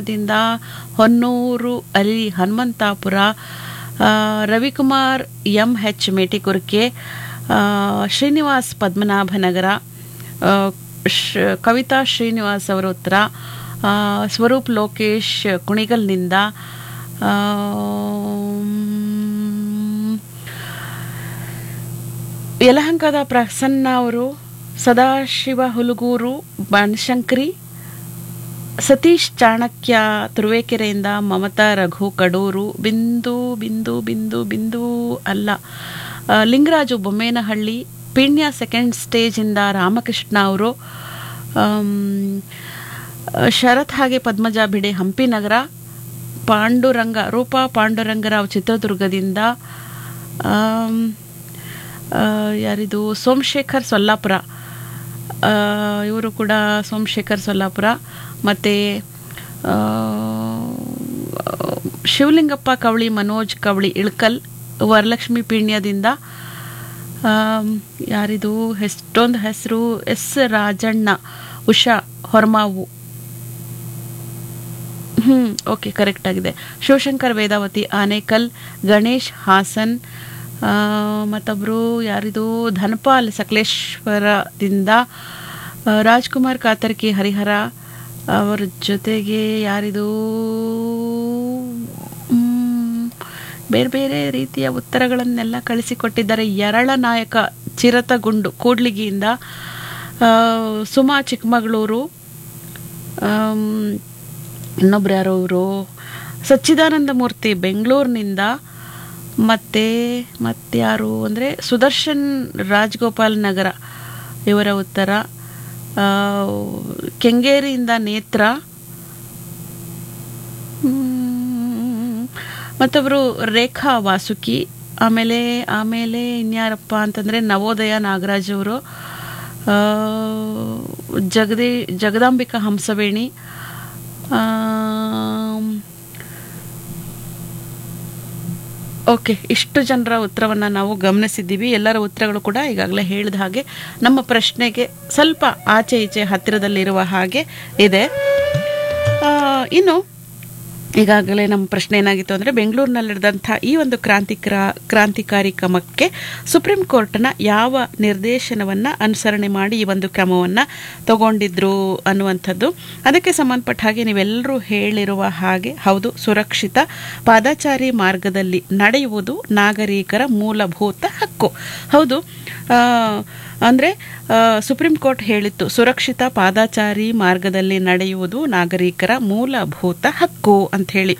ದಿಂದ ಹೊನ್ನೂರು ಅಲ್ಲಿ ಹನುಮಂತಾಪುರ ಆ, ರವಿಕುಮಾರ್ ಎಂ ಹೆಚ್ ಮೇಟಿಕುರ್ಕೆ ಆ, ಶ್ರೀನಿವಾಸ್ ಪದ್ಮನಾಭನಗರ ಆ, ಶ- ಕವಿತಾ ಶ್ರೀನಿವಾಸ್ ಅವರ ಉತ್ತರ ಆ, ಸ್ವರೂಪ್ ಲೋಕೇಶ್ ಕುಣಿಗಲ್ನಿಂದ ಆ, ಯಲಹಂಕದ ಪ್ರಸನ್ನ ಅವರು ಸದಾಶಿವ ಹುಲಗೂರು ಬನಶಂಕರಿ ಸತೀಶ್ ಚಾಣಕ್ಯ ತುರುವೇಕೆರೆಯಿಂದ ಮಮತಾ ರಘು ಕಡೂರು ಬಿಂದು ಬಿಂದು ಬಿಂದು ಬಿಂದು ಅಲ್ಲ ಆ, ಲಿಂಗರಾಜು ಬೊಮ್ಮೇನಹಳ್ಳಿ ಪೀಣ್ಯ ಸೆಕೆಂಡ್ ಸ್ಟೇಜಿಂದ ರಾಮಕೃಷ್ಣ ಅವರು ಆಮ್, ಆ, ಶರತ್ ಹಾಗೆ ಪದ್ಮಜ ಬಿಡೆ ಹಂಪಿ ನಗರ ಪಾಂಡುರಂಗ ರೂಪಾ ಪಾಂಡುರಂಗರಾವ್ ಚಿತ್ರದುರ್ಗದಿಂದ ಆಮ್, ಆ, ಯಾರಿದು ಸೋಮಶೇಖರ್ ಸೊಲ್ಲಾಪುರ ಇವರು ಕೂಡ ಸೋಮಶೇಖರ್ ಸೊಲ್ಲಾಪುರ ಮತ್ತು ಶಿವಲಿಂಗಪ್ಪ ಕವಳಿ ಮನೋಜ್ ಕವಳಿ ಇಳ್ಕಲ್ ವರಲಕ್ಷ್ಮಿ ಪೀಣ್ಯದಿಂದ ಆಮ್, ಯಾರಿದು ಎಷ್ಟೊಂದು ಹೆಸರು ಎಸ್ ರಾಜಣ್ಣ ಉಷಾ ಹೊರಮಾವು ಹ್ಮ್ ಓಕೆ ಕರೆಕ್ಟ್ ಆಗಿದೆ ಶಿವಶಂಕರ್ ವೇದಾವತಿ ಆನೇಕಲ್ ಗಣೇಶ್ ಹಾಸನ್ ಆ, ಮತ್ತೊಬ್ರು ಯಾರಿದು ಧನಪಾಲ್ ಸಕಲೇಶ್ವರದಿಂದ ಆ, ರಾಜ್ಕುಮಾರ್ ಕಾತರ್ಕಿ ಹರಿಹರ ಅವರ ಜೊತೆಗೆ ಯಾರಿದು ಮ್, ಬೇರೆ ಬೇರೆ ರೀತಿಯ ಉತ್ತರಗಳನ್ನೆಲ್ಲ ಕಳಿಸಿಕೊಟ್ಟಿದ್ದಾರೆ ಯರಳ ನಾಯಕ ಚಿರತಗುಂಡು ಕೂಡ್ಲಿಗಿಯಿಂದ ಆ, ಸುಮಾ ಚಿಕ್ಕಮಗಳೂರು ಆಮ್, ಇನ್ನೊಬ್ರು ಯಾರೋ ಇವರು ಸಚ್ಚಿದಾನಂದ ಮೂರ್ತಿ ಬೆಂಗಳೂರಿನಿಂದ ಮತ್ತೆ ಮತ್ಯಾರು ಅಂದರೆ ಸುದರ್ಶನ್ ರಾಜಗೋಪಾಲ್ ನಗರ ಇವರ ಉತ್ತರ ಆ, ಕೆಂಗೇರಿಯಿಂದ ನೇತ್ರ ಮ್, ಮತ್ತೊಬ್ಬರು ರೇಖಾ ವಾಸುಕಿ ಆಮೇಲೆ ಆಮೇಲೆ ಇನ್ಯಾರಪ್ಪ ಅಂತಂದರೆ ನವೋದಯ ನಾಗರಾಜ್ ಅವರು ಆ, ಜಗದಿ ಜಗದಾಂಬಿಕಾ ಹಂಸವೇಣಿ ಆಮ್, ಓಕೆ ಇಷ್ಟು ಜನರ ಉತ್ತರವನ್ನು ನಾವು ಗಮನಿಸಿದ್ದೀವಿ ಎಲ್ಲರ ಉತ್ತರಗಳು ಕೂಡ ಈಗಾಗಲೇ ಹೇಳಿದ ಹಾಗೆ ನಮ್ಮ ಪ್ರಶ್ನೆಗೆ ಸ್ವಲ್ಪ ಆಚೆ ಈಚೆ ಹತ್ತಿರದಲ್ಲಿರುವ ಹಾಗೆ ಇದೆ ಆ, ಇನ್ನು ಈಗಾಗಲೇ ನಮ್ಮ ಪ್ರಶ್ನೆ ಏನಾಗಿತ್ತು ಅಂದರೆ ಬೆಂಗಳೂರಿನಲ್ಲಿರಿದಂಥ ಈ ಒಂದು ಕ್ರಾಂತಿಕರ ಕ್ರಾಂತಿಕಾರಿ ಕ್ರಮಕ್ಕೆ ಸುಪ್ರೀಂ ಕೋರ್ಟ್ನ ಯಾವ ನಿರ್ದೇಶನವನ್ನು ಅನುಸರಣೆ ಮಾಡಿ ಈ ಒಂದು ಕ್ರಮವನ್ನು ತಗೊಂಡಿದ್ರು ಅನ್ನುವಂಥದ್ದು ಅದಕ್ಕೆ ಸಂಬಂಧಪಟ್ಟ ಹಾಗೆ ನೀವೆಲ್ಲರೂ ಹೇಳಿರುವ ಹಾಗೆ ಹೌದು ಸುರಕ್ಷಿತ ಪಾದಚಾರಿ ಮಾರ್ಗದಲ್ಲಿ ನಡೆಯುವುದು ನಾಗರಿಕರ ಮೂಲಭೂತ ಹಕ್ಕು ಹೌದು ಆ, ಅಂದರೆ ಆ, ಸುಪ್ರೀಂ ಕೋರ್ಟ್ ಹೇಳಿತ್ತು ಸುರಕ್ಷಿತ ಪಾದಾಚಾರಿ ಮಾರ್ಗದಲ್ಲಿ ನಡೆಯುವುದು ನಾಗರಿಕರ ಮೂಲಭೂತ ಹಕ್ಕು ಅಂಥೇಳಿ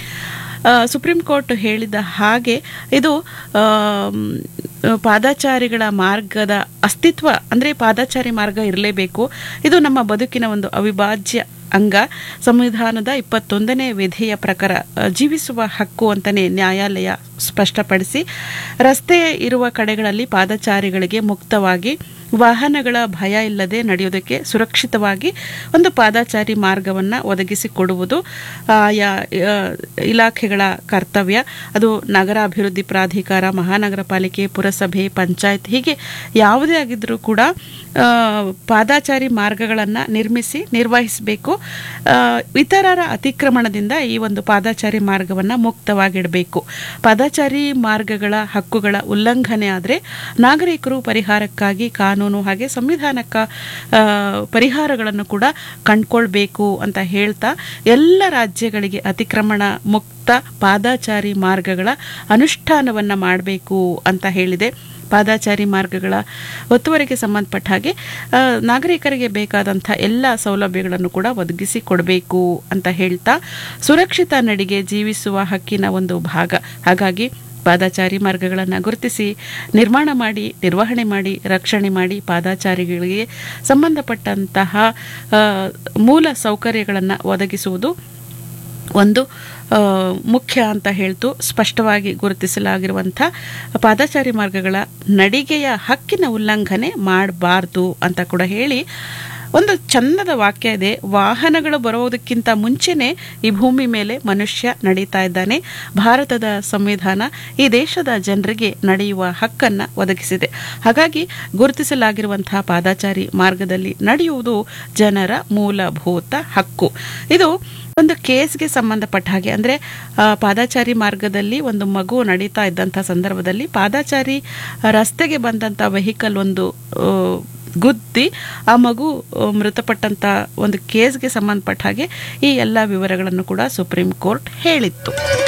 ಆ, ಸುಪ್ರೀಂ ಕೋರ್ಟ್ ಹೇಳಿದ ಹಾಗೆ ಇದು ಆಮ್, ಪಾದಾಚಾರಿಗಳ ಮಾರ್ಗದ ಅಸ್ತಿತ್ವ ಅಂದರೆ ಪಾದಾಚಾರಿ ಮಾರ್ಗ ಇರಲೇಬೇಕು ಇದು ನಮ್ಮ ಬದುಕಿನ ಒಂದು ಅವಿಭಾಜ್ಯ ಅಂಗ ಸಂವಿಧಾನದ ಇಪ್ಪತ್ತೊಂದನೇ ವಿಧೆಯ ಪ್ರಕಾರ ಆ, ಜೀವಿಸುವ ಹಕ್ಕು ಅಂತಲೇ ನ್ಯಾಯಾಲಯ ಸ್ಪಷ್ಟಪಡಿಸಿ ರಸ್ತೆ ಇರುವ ಕಡೆಗಳಲ್ಲಿ ಪಾದಚಾರಿಗಳಿಗೆ ಮುಕ್ತವಾಗಿ ವಾಹನಗಳ ಭಯ ಇಲ್ಲದೆ ನಡೆಯೋದಕ್ಕೆ ಸುರಕ್ಷಿತವಾಗಿ ಒಂದು ಪಾದಾಚಾರಿ ಮಾರ್ಗವನ್ನು ಒದಗಿಸಿಕೊಡುವುದು ಆಯಾ ಆ, ಇಲಾಖೆಗಳ ಕರ್ತವ್ಯ ಅದು ನಗರಾಭಿವೃದ್ಧಿ ಪ್ರಾಧಿಕಾರ ಮಹಾನಗರ ಪಾಲಿಕೆ ಪುರಸಭೆ ಪಂಚಾಯತ್ ಹೀಗೆ ಯಾವುದೇ ಆಗಿದ್ರೂ ಕೂಡ ಆ, ಪಾದಾಚಾರಿ ಮಾರ್ಗಗಳನ್ನು ನಿರ್ಮಿಸಿ ನಿರ್ವಹಿಸಬೇಕು ಆ, ಇತರರ ಅತಿಕ್ರಮಣದಿಂದ ಈ ಒಂದು ಪಾದಾಚಾರಿ ಮಾರ್ಗವನ್ನು ಮುಕ್ತವಾಗಿಡಬೇಕು ಪಾದಾಚಾರಿ ಮಾರ್ಗಗಳ ಹಕ್ಕುಗಳ ಉಲ್ಲಂಘನೆ ಆದರೆ ನಾಗರಿಕರು ಪರಿಹಾರಕ್ಕಾಗಿ ಕಾನೂನು ಹಾಗೆ ಸಂವಿಧಾನಕ್ಕ ಆ, ಪರಿಹಾರಗಳನ್ನು ಕೂಡ ಕಂಡ್ಕೊಳ್ಬೇಕು ಅಂತ ಹೇಳ್ತಾ ಎಲ್ಲ ರಾಜ್ಯಗಳಿಗೆ ಅತಿಕ್ರಮಣ ಮುಕ್ತ ಪಾದಾಚಾರಿ ಮಾರ್ಗಗಳ ಅನುಷ್ಠಾನವನ್ನು ಮಾಡಬೇಕು ಅಂತ ಹೇಳಿದೆ ಪಾದಾಚಾರಿ ಮಾರ್ಗಗಳ ಒತ್ತುವರಿಗೆ ಸಂಬಂಧಪಟ್ಟ ಹಾಗೆ ಆ, ನಾಗರಿಕರಿಗೆ ಬೇಕಾದಂಥ ಎಲ್ಲ ಸೌಲಭ್ಯಗಳನ್ನು ಕೂಡ ಒದಗಿಸಿ ಕೊಡಬೇಕು ಅಂತ ಹೇಳ್ತಾ ಸುರಕ್ಷಿತ ನಡಿಗೆ ಜೀವಿಸುವ ಹಕ್ಕಿನ ಒಂದು ಭಾಗ ಹಾಗಾಗಿ ಪಾದಾಚಾರಿ ಮಾರ್ಗಗಳನ್ನು ಗುರುತಿಸಿ ನಿರ್ಮಾಣ ಮಾಡಿ ನಿರ್ವಹಣೆ ಮಾಡಿ ರಕ್ಷಣೆ ಮಾಡಿ ಪಾದಾಚಾರಿಗಳಿಗೆ ಸಂಬಂಧಪಟ್ಟಂತಹ ಆ, ಮೂಲ ಸೌಕರ್ಯಗಳನ್ನು ಒದಗಿಸುವುದು ಒಂದು ಆ, ಮುಖ್ಯ ಅಂತ ಹೇಳ್ತು ಸ್ಪಷ್ಟವಾಗಿ ಗುರುತಿಸಲಾಗಿರುವಂಥ ಪಾದಚಾರಿ ಮಾರ್ಗಗಳ ನಡಿಗೆಯ ಹಕ್ಕಿನ ಉಲ್ಲಂಘನೆ ಮಾಡಬಾರ್ದು ಅಂತ ಕೂಡ ಹೇಳಿ ಒಂದು ಚಂದದ ವಾಕ್ಯ ಇದೆ ವಾಹನಗಳು ಬರೋದಕ್ಕಿಂತ ಮುಂಚೆನೆ ಈ ಭೂಮಿ ಮೇಲೆ ಮನುಷ್ಯ ನಡೀತಾ ಇದ್ದಾನೆ ಭಾರತದ ಸಂವಿಧಾನ ಈ ದೇಶದ ಜನರಿಗೆ ನಡೆಯುವ ಹಕ್ಕನ್ನು ಒದಗಿಸಿದೆ ಹಾಗಾಗಿ ಗುರುತಿಸಲಾಗಿರುವಂತಹ ಪಾದಾಚಾರಿ ಮಾರ್ಗದಲ್ಲಿ ನಡೆಯುವುದು ಜನರ ಮೂಲಭೂತ ಹಕ್ಕು ಇದು ಒಂದು ಕೇಸ್ಗೆ ಸಂಬಂಧಪಟ್ಟ ಹಾಗೆ ಅಂದರೆ ಪಾದಾಚಾರಿ ಮಾರ್ಗದಲ್ಲಿ ಒಂದು ಮಗು ನಡೀತಾ ಇದ್ದಂಥ ಸಂದರ್ಭದಲ್ಲಿ ಪಾದಾಚಾರಿ ರಸ್ತೆಗೆ ಬಂದಂಥ ವೆಹಿಕಲ್ ಒಂದು ಆ, ಗುದ್ದಿ ಆ ಮಗು ಆ, ಮೃತಪಟ್ಟಂಥ ಒಂದು ಕೇಸ್ಗೆ ಸಂಬಂಧಪಟ್ಟ ಹಾಗೆ ಈ ಎಲ್ಲ ವಿವರಗಳನ್ನು ಕೂಡ ಸುಪ್ರೀಂ ಕೋರ್ಟ್ ಹೇಳಿತ್ತು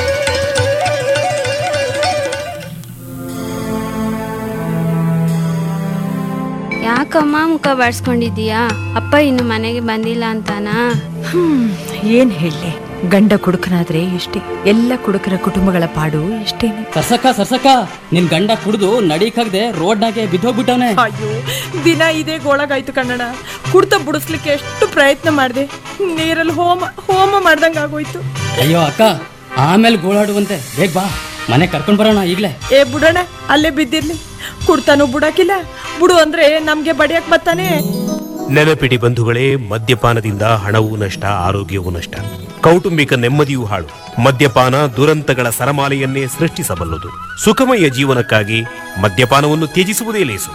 ಯಾಕಮ್ಮ ಮುಖ ಬಾಡ್ಸ್ಕೊಂಡಿದೀಯಾ ಅಪ್ಪ ಇನ್ನು ಮನೆಗೆ ಬಂದಿಲ್ಲ ಅಂತಾನಾ ಹ್ಮ್ ಏನ್ ಹೇಳಿ ಗಂಡ ಕುಡುಕನಾದ್ರೆ ಇಷ್ಟೇ ಎಲ್ಲ ಕುಡುಕರ ಕುಟುಂಬಗಳ ಪಾಡು ಇಷ್ಟೇನೆ ಸರ್ಸಕ್ಕ ಸರ್ಸಕ್ಕ ನಿನ್ ಗಂಡ ಕುಡ್ದು ನಡೀಕಾಗ್ದೆ ರೋಡ್ನಾಗೆ ಬಿದ್ದೋಗ್ಬಿಟ್ಟವನೆ ಅಯ್ಯೋ ದಿನ ಇದೇ ಗೋಳಗಾಯ್ತು ಕನ್ನಡ ಕುಡ್ತ ಬಿಡಿಸ್ಲಿಕ್ಕೆ ಎಷ್ಟು ಪ್ರಯತ್ನ ಮಾಡಿದೆ ನೀರಲ್ಲಿ ಹೋಮ ಹೋಮ ಮಾಡ್ದಂಗೆ ಆಗೋಯ್ತು ಅಯ್ಯೋ ಅಕ್ಕ ಆಮೇಲೆ ಗೋಳಾಡುವಂತೆ ಬೇಗ ಬಾ ಮನೆ ಕರ್ಕೊಂಡ್ ಬರೋಣ ಈಗ್ಲೇ ಏ ಬುಡಣ ಅಲ್ಲೇ ಬಿದ್ದಿರ್ಲಿ ಕುಡ್ತಾನು ಬುಡಕಿಲ್ಲ ಬುಡು ಅಂದ್ರೆ ನಮ್ಗೆ ಬಡಿಯಕ್ ಬರ್ತಾನೆ ನೆನಪಿಡಿ ಬಂಧುಗಳೇ ಮದ್ಯಪಾನದಿಂದ ಹಣವೂ ನಷ್ಟ ಆರೋಗ್ಯವೂ ನಷ್ಟ ಕೌಟುಂಬಿಕ ನೆಮ್ಮದಿಯೂ ಹಾಳು ಮದ್ಯಪಾನ ದುರಂತಗಳ ಸರಮಾಲೆಯನ್ನೇ ಸೃಷ್ಟಿಸಬಲ್ಲದು ಸುಖಮಯ ಜೀವನಕ್ಕಾಗಿ ಮದ್ಯಪಾನವನ್ನು ತ್ಯಜಿಸುವುದೇ ಲೇಸು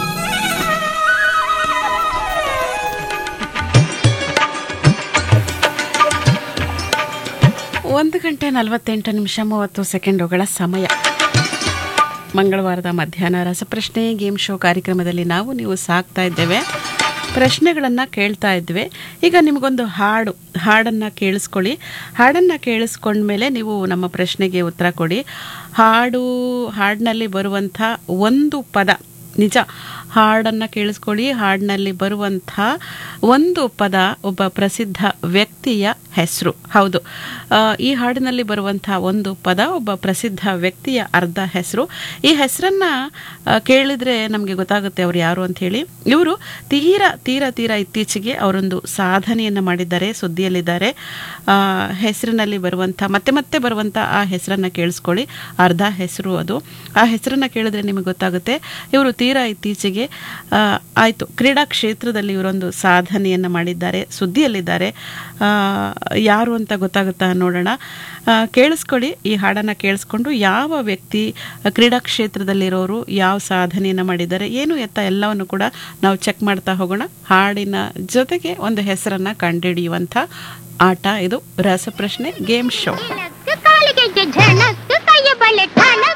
ಒಂದು ಗಂಟೆ ನಲವತ್ತೆಂಟು ನಿಮಿಷ ಮೂವತ್ತು ಸೆಕೆಂಡುಗಳ ಸಮಯ ಮಂಗಳವಾರದ ಮಧ್ಯಾಹ್ನ ರಸಪ್ರಶ್ನೆ ಗೇಮ್ ಶೋ ಕಾರ್ಯಕ್ರಮದಲ್ಲಿ ನಾವು ನೀವು ಸಾಕ್ತಾ ಇದ್ದೇವೆ ಪ್ರಶ್ನೆಗಳನ್ನು ಕೇಳ್ತಾ ಇದ್ವಿ ಈಗ ನಿಮಗೊಂದು ಹಾಡು ಹಾಡನ್ನು ಕೇಳಿಸ್ಕೊಳ್ಳಿ ಹಾಡನ್ನು ಕೇಳಿಸ್ಕೊಂಡ್ಮೇಲೆ ನೀವು ನಮ್ಮ ಪ್ರಶ್ನೆಗೆ ಉತ್ತರ ಕೊಡಿ ಹಾಡು ಹಾಡಿನಲ್ಲಿ ಬರುವಂಥ ಒಂದು ಪದ ನಿಜ ಹಾಡನ್ನು ಕೇಳಿಸ್ಕೊಳ್ಳಿ ಹಾಡಿನಲ್ಲಿ ಬರುವಂಥ ಒಂದು ಪದ ಒಬ್ಬ ಪ್ರಸಿದ್ಧ ವ್ಯಕ್ತಿಯ ಹೆಸರು ಹೌದು ಆ, ಈ ಹಾಡಿನಲ್ಲಿ ಬರುವಂಥ ಒಂದು ಪದ ಒಬ್ಬ ಪ್ರಸಿದ್ಧ ವ್ಯಕ್ತಿಯ ಅರ್ಧ ಹೆಸರು ಈ ಹೆಸರನ್ನು ಕೇಳಿದರೆ ನಮಗೆ ಗೊತ್ತಾಗುತ್ತೆ ಅವ್ರು ಯಾರು ಅಂತ ಹೇಳಿ ಇವರು ತೀರ ತೀರ ತೀರ ಇತ್ತೀಚೆಗೆ ಅವರೊಂದು ಸಾಧನೆಯನ್ನು ಮಾಡಿದ್ದಾರೆ ಸುದ್ದಿಯಲ್ಲಿದ್ದಾರೆ ಆ, ಹೆಸರಿನಲ್ಲಿ ಬರುವಂಥ ಮತ್ತೆ ಮತ್ತೆ ಬರುವಂಥ ಆ ಹೆಸರನ್ನು ಕೇಳಿಸ್ಕೊಳ್ಳಿ ಅರ್ಧ ಹೆಸರು ಅದು ಆ ಹೆಸರನ್ನು ಕೇಳಿದ್ರೆ ನಿಮಗೆ ಗೊತ್ತಾಗುತ್ತೆ ಇವರು ತೀರಾ ಇತ್ತೀಚೆಗೆ ಆ, ಆಯ್ತು ಕ್ರೀಡಾ ಕ್ಷೇತ್ರದಲ್ಲಿ ಇವರೊಂದು ಸಾಧನೆಯನ್ನು ಮಾಡಿದ್ದಾರೆ ಸುದ್ದಿಯಲ್ಲಿದ್ದಾರೆ ಆ, ಯಾರು ಅಂತ ಗೊತ್ತಾಗುತ್ತಾ ನೋಡೋಣ ಆ, ಕೇಳಿಸ್ಕೊಳ್ಳಿ ಈ ಹಾಡನ್ನು ಕೇಳಿಸ್ಕೊಂಡು ಯಾವ ವ್ಯಕ್ತಿ ಕ್ರೀಡಾ ಕ್ಷೇತ್ರದಲ್ಲಿರೋರು ಯಾವ ಸಾಧನೆಯನ್ನು ಮಾಡಿದ್ದಾರೆ ಏನು ಎತ್ತ ಎಲ್ಲವನ್ನು ಕೂಡ ನಾವು ಚೆಕ್ ಮಾಡ್ತಾ ಹೋಗೋಣ ಹಾಡಿನ ಜೊತೆಗೆ ಒಂದು ಹೆಸರನ್ನು ಕಂಡುಹಿಡಿಯುವಂಥ ಆಟ ಇದು ರಸಪ್ರಶ್ನೆ ಗೇಮ್ ಶೋ ಕಾಲಿಗೆ ಝಣಕ್ ಕೈಯ ಬಳೆ ಠಣಕ್